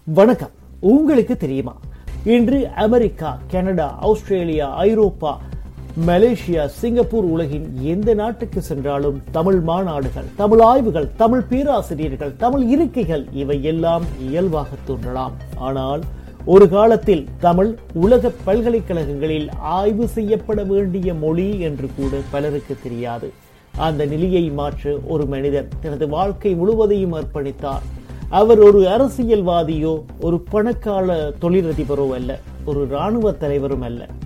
வணக்கம் உங்களுக்கு தெரியுமா இன்று அமெரிக்கா கனடா ஆஸ்திரேலியா ஐரோப்பா மலேசியா சிங்கப்பூர் உலகின் எந்த நாட்டுக்கு சென்றாலும் தமிழ் மாநாடுகள் தமிழ் ஆய்வுகள் தமிழ் பேராசிரியர்கள் தமிழ் இருக்கைகள் இவை எல்லாம் இயல்பாக தோன்றலாம் ஆனால் ஒரு காலத்தில் தமிழ் உலக பல்கலைக்கழகங்களில் ஆய்வு செய்யப்பட வேண்டிய மொழி என்று கூட பலருக்கு தெரியாது அந்த நிலையை மாற்ற ஒரு மனிதர் தனது வாழ்க்கை முழுவதையும் அர்ப்பணித்தார் அவர் ஒரு அரசியல்வாதியோ ஒரு பணக்கால தொழிலதிபரோ அல்ல ஒரு ராணுவ தலைவரும் அல்ல